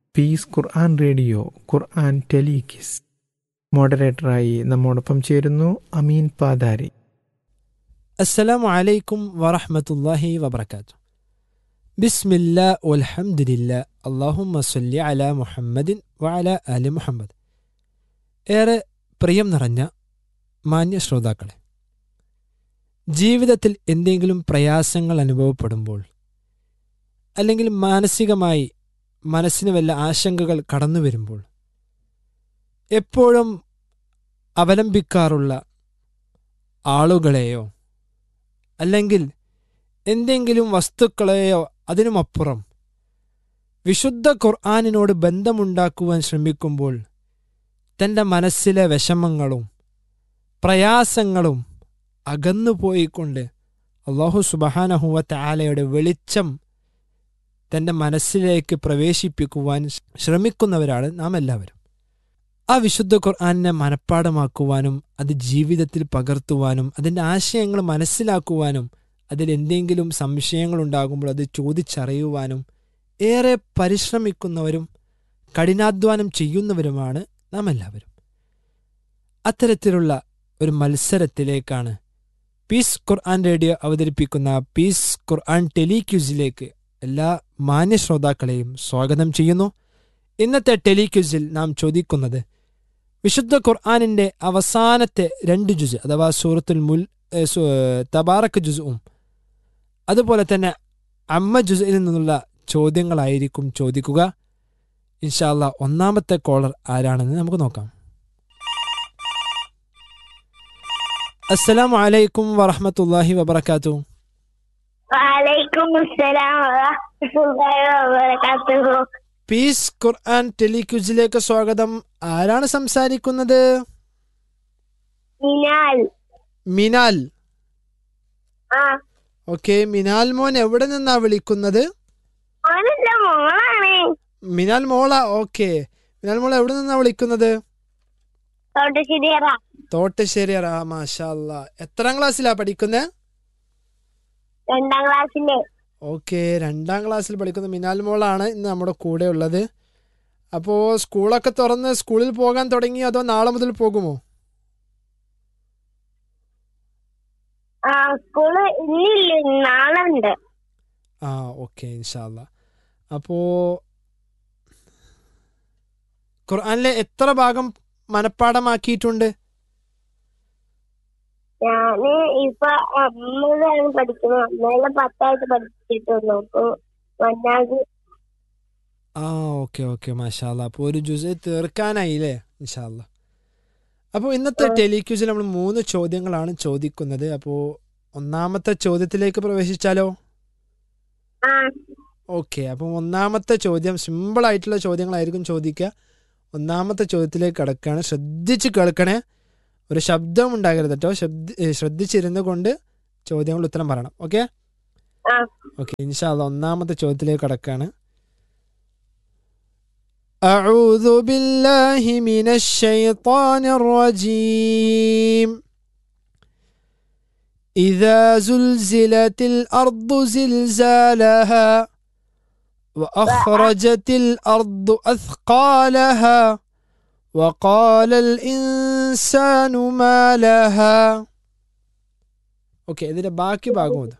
Piece Quran radio ഖുർആൻ ടെലികിസ് മോഡറേറ്ററായി നമ്മോടൊപ്പം ചേരുന്നു അമീൻ പാദാരി السلام عليكم ورحمة الله وبركاته بسم الله والحمد لله اللهم صل على മുഹമ്മദിൻ وعلى آل മുഹമ്മദ് ഏറെ പ്രിയം നിറഞ്ഞ മാന്യ ശ്രോതാക്കളെ ജീവിതത്തിൽ എന്തെങ്കിലും പ്രയാസങ്ങൾ അനുഭവപ്പെടുമ്പോൾ അല്ലെങ്കിൽ മാനസികമായി മനസ്സിന് വല്ല ആശങ്കകൾ കടന്നു വരുമ്പോൾ എപ്പോഴും അവലംബിക്കാറുള്ള ആളുകളെയോ അല്ലെങ്കിൽ എന്തെങ്കിലും വസ്തുക്കളെയോ അതിനുമപ്പുറം വിശുദ്ധ ഖുർആാനിനോട് ബന്ധമുണ്ടാക്കുവാൻ ശ്രമിക്കുമ്പോൾ തൻ്റെ മനസ്സിലെ വിഷമങ്ങളും പ്രയാസങ്ങളും അകന്നുപോയിക്കൊണ്ട് അള്ളാഹു സുബഹാനഹുവത്തെ ആലയുടെ വെളിച്ചം തൻ്റെ മനസ്സിലേക്ക് പ്രവേശിപ്പിക്കുവാൻ ശ്രമിക്കുന്നവരാണ് നാം എല്ലാവരും ആ വിശുദ്ധ ഖുർആാനിനെ മനഃപ്പാടമാക്കുവാനും അത് ജീവിതത്തിൽ പകർത്തുവാനും അതിൻ്റെ ആശയങ്ങൾ മനസ്സിലാക്കുവാനും അതിൽ എന്തെങ്കിലും സംശയങ്ങൾ ഉണ്ടാകുമ്പോൾ അത് ചോദിച്ചറിയുവാനും ഏറെ പരിശ്രമിക്കുന്നവരും കഠിനാധ്വാനം ചെയ്യുന്നവരുമാണ് നാം എല്ലാവരും അത്തരത്തിലുള്ള ഒരു മത്സരത്തിലേക്കാണ് പീസ് ഖുർആൻ റേഡിയോ അവതരിപ്പിക്കുന്ന പീസ് ഖുർആൻ ടെലിക്യൂസിലേക്ക് എല്ലാ മാന്യ ശ്രോതാക്കളെയും സ്വാഗതം ചെയ്യുന്നു ഇന്നത്തെ ടെലിക്യൂസിൽ നാം ചോദിക്കുന്നത് വിശുദ്ധ ഖുർആാനിൻ്റെ അവസാനത്തെ രണ്ട് ജുസ് അഥവാ സൂറത്തുൽ മുൽ ഏ, സു- തബാറക്ക് ജുസും അതുപോലെ തന്നെ അമ്മ ജുസിൽ നിന്നുള്ള ചോദ്യങ്ങളായിരിക്കും ചോദിക്കുക ഇൻഷാല്ല ഒന്നാമത്തെ കോളർ ആരാണെന്ന് നമുക്ക് നോക്കാം അസ്സലാമു അലൈക്കും വറഹമത്തല്ലാഹി വബർക്കാത്തു വലൈക്കും അസ്സലാം വറഹ്മത്തുള്ളാഹി വബറകാതുഹു പീസ് ഖുർആൻ ടെലിക്യൂസിലേക്ക് സ്വാഗതം ആരാണ് സംസാരിക്കുന്നത് മിനാൽ മിനാൽ ആ ഓക്കെ മിനാൽ മോൻ എവിടെ നിന്നാ വിളിക്കുന്നത് ഓനെന്റെ മോളാണ് മിനാൽ മോള ഓക്കെ മിനാൽ മോൾ എവിടെ നിന്നാ വിളിക്കുന്നത് തോട്ടശ്ശേരിയറ തോട്ടശ്ശേരി ആ മാഷാ അല്ലാ എത്രാം ക്ലാസ്സിലാ പഠിക്കുന്നത് രണ്ടാം ക്ലാസ്സിലെ ഓക്കെ രണ്ടാം ക്ലാസ്സിൽ പഠിക്കുന്ന മിനാൽ മോളാണ് ഇന്ന് നമ്മുടെ കൂടെ ഉള്ളത് അപ്പോൾ സ്കൂളൊക്കെ തുറന്ന് സ്കൂളിൽ പോകാൻ തുടങ്ങി അതോ നാളെ മുതൽ പോകുമോ ആ സ്കൂള് ഇന്നില്ല നാളെ ഉണ്ട് ആ ഓക്കെ ഇൻഷാല്ല അപ്പോൾ ഖുർആനിലെ എത്ര ഭാഗം മനഃപ്പാടമാക്കിയിട്ടുണ്ട് ഞാന് ഇപ്പൊ അമ്മതാണ് പഠിക്കുന്നത് അമ്മയിലെ പത്തായിട്ട് പഠിച്ചിട്ടുള്ളൂ അപ്പൊ മഞ്ഞാത് ആ ഓക്കെ ഓക്കെ മാഷാല്ല അപ്പോൾ ഒരു ജുസ് തീർക്കാനായില്ലേ ഇൻഷാല്ല അപ്പോൾ ഇന്നത്തെ ആ. ടെലിക്യൂസിൽ നമ്മൾ മൂന്ന് ചോദ്യങ്ങളാണ് ചോദിക്കുന്നത് അപ്പോൾ ഒന്നാമത്തെ ചോദ്യത്തിലേക്ക് പ്രവേശിച്ചാലോ ആ ഓക്കെ അപ്പം ഒന്നാമത്തെ ചോദ്യം സിമ്പിൾ ആയിട്ടുള്ള ചോദ്യങ്ങളായിരിക്കും ചോദിക്കുക ഒന്നാമത്തെ ചോദ്യത്തിലേക്ക് കിടക്കുകയാണ് ശ്രദ്ധിച്ച് കേൾക്കണേ ഒരു ശബ്ദം ഉണ്ടാകരുത് കേട്ടോ ശബ്ദ ഏ, ശ്രദ്ധിച്ചിരുന്നു കൊണ്ട് ചോദ്യങ്ങൾ ഉത്തരം പറയണം ഓക്കെ ആ ഓക്കെ ഇൻഷാല്ല ഒന്നാമത്തെ ചോദ്യത്തിലേക്ക് കിടക്കുകയാണ് أعوذ بالله من الشيطان الرجيم إذا زلزلت الأرض زلزالها وأخرجت الأرض أثقالها وقال الإنسان ما لها أوكي إذا باقي باقود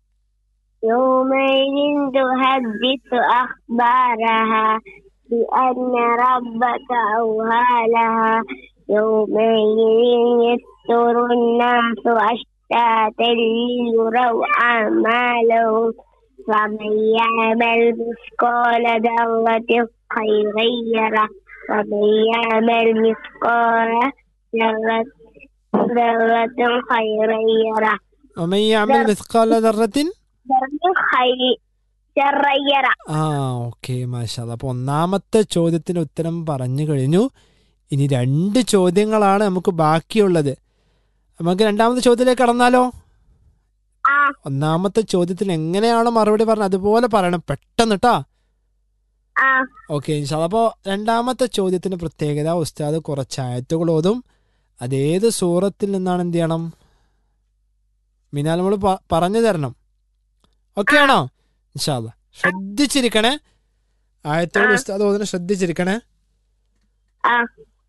يومئذ تحدث أخبارها بأن ربك أوهى لها يومئذ يستر الناس أشتاتا ليروا أعمالهم فمن يعمل مثقال ذرة خيرا يره ومن يعمل مثقال ذرة ذرة خيرا يره ومن يعمل مثقال ذرة ذرة خير شرا يره ആ ഓക്കെ മാഷാല്ല അപ്പോൾ ഒന്നാമത്തെ ചോദ്യത്തിന് ഉത്തരം പറഞ്ഞു കഴിഞ്ഞു ഇനി രണ്ട് ചോദ്യങ്ങളാണ് നമുക്ക് ബാക്കിയുള്ളത് നമുക്ക് രണ്ടാമത്തെ ചോദ്യത്തിലേക്ക് കടന്നാലോ ആ ഒന്നാമത്തെ ചോദ്യത്തിന് എങ്ങനെയാണോ മറുപടി പറഞ്ഞത് അതുപോലെ പറയണം പെട്ടെന്ന് കേട്ടോ ആ ഓക്കെ ഇൻഷാല്ല അപ്പോൾ രണ്ടാമത്തെ ചോദ്യത്തിന് പ്രത്യേകത ഉസ്താദ് കുറച്ച് ആയത്തുകൾ ഓതും അതേത് സൂറത്തിൽ നിന്നാണ് എന്ത് ചെയ്യണം മിനാൽ നമ്മൾ പറഞ്ഞു തരണം ഓക്കെ ആണോ ഇൻഷാല്ല ശ്രദ്ധിച്ചിരിക്കണേ ആയത്തോട് ആ. ഉസ്താദ് ഓതിനെ ശ്രദ്ധിച്ചിരിക്കണേ ആ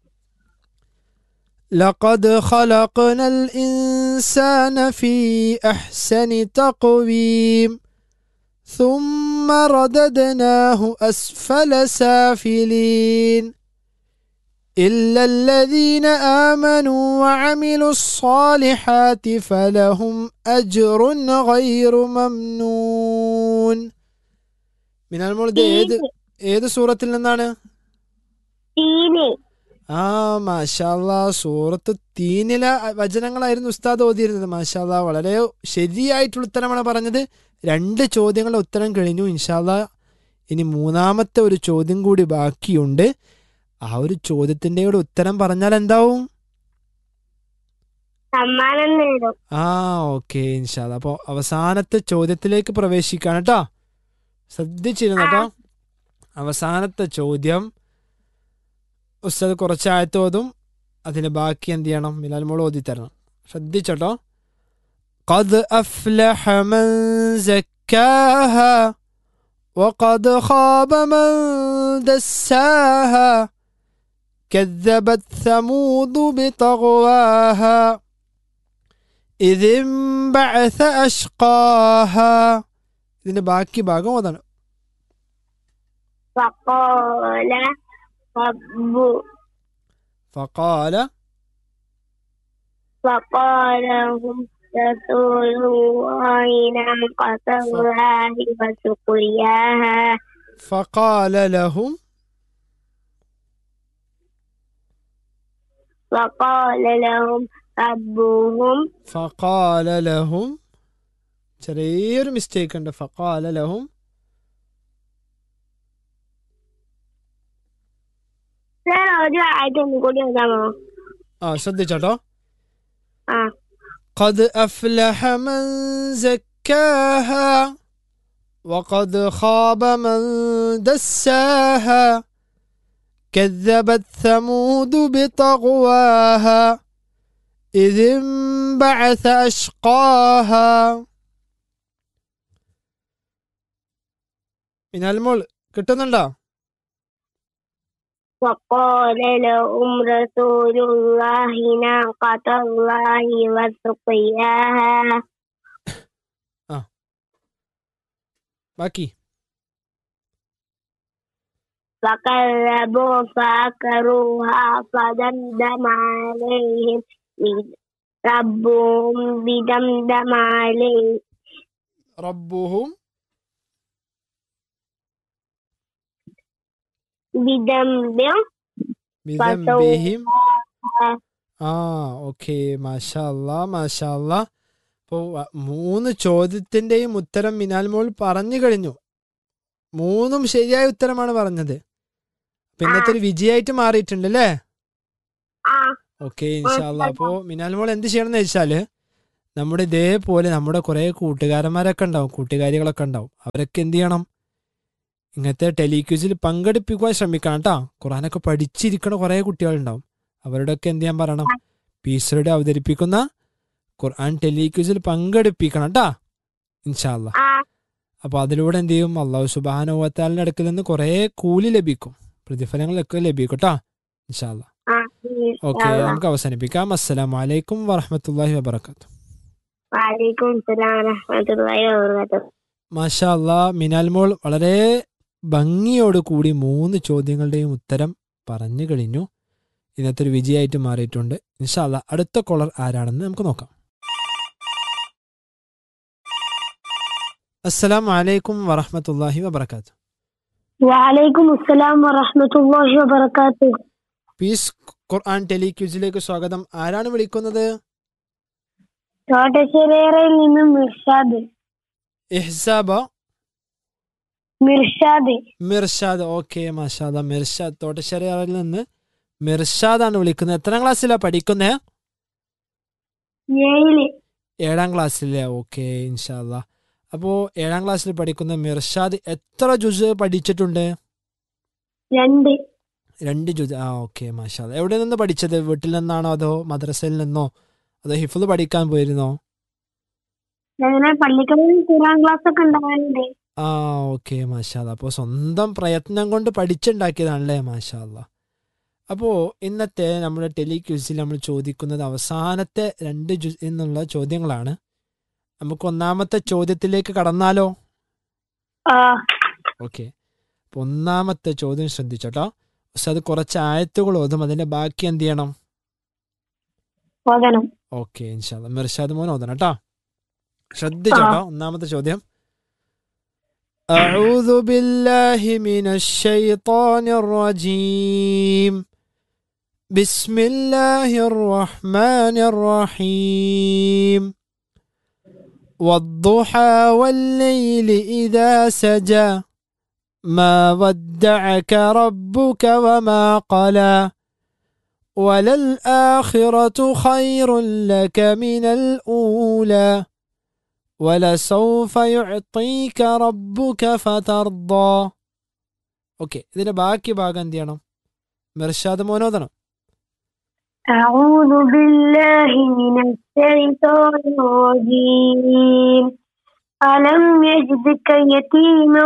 لقد خلقنا الإنسان في أحسن تقويم ثم رددناه أسفل سافلين إلا الذين آمنوا وعملوا الصالحات فلهم أجر غير ممنون من المولد ഏത് ഏത് സൂറത്തിൽ നിന്നാണ് തീന് ആ മാഷാല്ല സൂറത്ത് തീനില വചനങ്ങളായിരുന്നു ഉസ്താദ് ഓതിയിരുന്നത് മാഷാല്ല വളരെ ശരിയായിട്ടുള്ള ഉത്തരമാണ് പറഞ്ഞത് രണ്ട് ചോദ്യങ്ങളുടെ ഉത്തരം കഴിഞ്ഞു ഇൻഷാല്ല ഇനി മൂന്നാമത്തെ ഒരു ചോദ്യം കൂടി ബാക്കിയുണ്ട് ആ ഒരു ചോദ്യത്തിന്റെ കൂടെ ഉത്തരം പറഞ്ഞാൽ എന്താവും സമ്മാനം നേടും ആ ഓക്കെ ഇൻഷാല്ല അപ്പോൾ അവസാനത്തെ ചോദ്യത്തിലേക്ക് പ്രവേശിക്കാണ് കേട്ടോ ശ്രദ്ധിച്ചിരുന്നു കേട്ടോ അവസാനത്തെ ചോദ്യം ഉസ്താദ് കുറച്ച് ആയത്തോതും അതിന് ബാക്കി എന്ത് ചെയ്യണം മിലാൽ മോൾ ഓതി തരണം ശ്രദ്ധിച്ചോട്ടോ قد أفلح من زكاها وقد خاب من دساها كذبت ثمود بطغواها إذ انبعث أشقاها ഇതിന്റെ ബാക്കി ഭാഗം അതാണ് فقال رب فقال فقال هم رسول الله ناقة الله وسقياها فقال لهم فقال لهم ربهم فقال لهم ചെറിയൊരു മിസ്റ്റേക്ക് ഉണ്ട് فقال لهم സാർ ഒരു ആയിട്ട് ഒന്നും കൂടി എഴുതാമോ ആ ശ്രദ്ധിച്ചോട്ടോ ആ قد أفلح من زكاها وقد خاب من دساها كذبت ثمود بطغواها إذ انبعث أشقاها من المول കിട്ടുന്നുണ്ടോ وقال لهم رسول الله ناقة الله وسقياها ബാക്കി فكذبوا فأكروها فدمدم عليهم ربهم بدمدم عليه റബ്ബുഹും بدمدم ബിദംബിഹിം ആ ഓക്കെ മാഷല്ല മാഷല്ല അപ്പോൾ മൂന്ന് ചോദ്യത്തിന്റെയും ഉത്തരം മിനാൽ മോൾ പറഞ്ഞു കഴിഞ്ഞു മൂന്നും ശരിയായ ഉത്തരമാണ് പറഞ്ഞത് പിന്നത്തെ ഒരു വിജയമായിട്ട് മാറിയിട്ടുണ്ട് അല്ലേ ആ ഓക്കെ ഇൻഷാല്ല അപ്പോൾ മിനാൽ മോൾ എന്ത് ചെയ്യണം എന്ന് വെച്ചാല് നമ്മുടെ ഇതേപോലെ നമ്മുടെ കുറെ കൂട്ടുകാരന്മാരൊക്കെ ഉണ്ടാവും കൂട്ടുകാരികളൊക്കെ ഉണ്ടാവും അവരൊക്കെ എന്ത് ചെയ്യണം ഇങ്ങനത്തെ ടെലിക്യൂസിൽ പങ്കെടുപ്പിക്കുവാൻ ശ്രമിക്കണം കേട്ടോ ഖുറാനൊക്കെ പഠിച്ചിരിക്കണ കുറെ കുട്ടികളുണ്ടാവും അവരോടൊക്കെ എന്ത് ചെയ്യാൻ പറയണം പീസറുടെ അവതരിപ്പിക്കുന്ന ഖുർആൻ ടെലിക്യൂസിൽ പങ്കെടുപ്പിക്കണം കേട്ടാ ഇൻഷാല്ല ആ അപ്പോൾ അതിലൂടെ എന്ത് ചെയ്യും അള്ളാഹു സുബാനുവത്താലിന്റെ അടുക്കൽ നിന്ന് കുറേ കൂലി ലഭിക്കും പ്രതിഫലങ്ങളൊക്കെ ലഭിക്കും കേട്ടോ ഇൻഷാല്ല ആ ഓക്കെ നമുക്ക് അവസാനിപ്പിക്കാം അസ്സലാമു അലൈക്കും വറഹമത്തല്ലാഹി വബർക്കാത്തു വലൈക്കും സലാം വറഹ്മത്തുള്ളാഹി വബറകാതുഹു മാഷാ അല്ലാ മിനാൽ മോൾ വളരെ ഭംഗിയോട് കൂടി മൂന്ന് ചോദ്യങ്ങളുടെയും ഉത്തരം പറഞ്ഞു കഴിഞ്ഞു ഇന്നത്തെ ഒരു വിജയമായിട്ട് മാറിയിട്ടുണ്ട് ഇൻഷാല്ല അടുത്ത കോളർ ആരാണെന്ന് നമുക്ക് നോക്കാം അസ്സലാമു അലൈക്കും വറഹമത്തല്ലാഹി വബർക്കാത്തു വലൈക്കും അസ്സലാം വറഹ്മത്തുള്ളാഹി വബറകാതുഹു പീസ് ഖുർആൻ ടെലിക്യൂസിലേക്ക് സ്വാഗതം ആരാണ് വിളിക്കുന്നത് തോട്ടശ്ശേരിയിൽ നിന്നും മിർഷാദ് ഇഹ്സാബ മിർഷാദ് മിർഷാദ് ഓക്കെ മാഷാദ മിർഷാദ് തോട്ടശ്ശേരിയിൽ നിന്ന് മിർഷാദാണ് വിളിക്കുന്നത് എത്രാം ക്ലാസ്സിലാണ് പഠിക്കുന്നത് ഏഴില് ഏഴാം ക്ലാസ്സിലെ ഓക്കെ ഇൻഷാല്ല അപ്പോൾ ഏഴാം ക്ലാസ്സിൽ പഠിക്കുന്ന മിർഷാദ് എത്ര ജുസ് പഠിച്ചിട്ടുണ്ട് രണ്ട് രണ്ട് ജുസ് ആ ഓക്കെ മാഷാദ് എവിടെ നിന്ന് പഠിച്ചത് വീട്ടിൽ നിന്നാണോ അതോ മദ്രസയിൽ നിന്നോ അതോ ഹിഫുദ് പഠിക്കാൻ പോയിരുന്നോ അങ്ങനെ പള്ളിക്കളിൽ ഖുറാൻ ക്ലാസ് ഒക്കെ ഉണ്ടാവാറുണ്ട് ആ ഓക്കെ മാഷാല്ല അപ്പോൾ സ്വന്തം പ്രയത്നം കൊണ്ട് പഠിച്ചുണ്ടാക്കിയതാണല്ലേ മാഷാല്ല അപ്പോൾ ഇന്നത്തെ നമ്മുടെ ടെലിക്യൂസിൽ നമ്മൾ ചോദിക്കുന്നത് അവസാനത്തെ രണ്ട് ജു എന്നുള്ള ചോദ്യങ്ങളാണ് നമുക്ക് ഒന്നാമത്തെ ചോദ്യത്തിലേക്ക് കടന്നാലോ ആ ഓക്കെ അപ്പോൾ ഒന്നാമത്തെ ചോദ്യം ശ്രദ്ധിച്ചോട്ടോ പക്ഷെ അത് കുറച്ച് ആയത്തുകൾ ഓതും അതിന്റെ ബാക്കി എന്ത് ചെയ്യണം ഓതണം ഓക്കെ ഇൻഷാല്ല മിർഷാദ് മോൻ ഓതണം കേട്ടോ ശ്രദ്ധിച്ചോട്ടോ ഒന്നാമത്തെ ചോദ്യം أعوذ بالله من الشيطان الرجيم بسم الله الرحمن الرحيم والضحى والليل إذا سجى ما ودعك ربك وما قلى وللآخرة خير لك من الأولى ولسوف يعطيك ربك فترضى ഓക്കെ ഇതിന്റെ ബാക്കി ഭാഗം എന്ത് ചെയ്യണം മിർഷാദ് മോനോദനം أعوذ بالله من الشيطان الرجيم ألم يجدك يتيما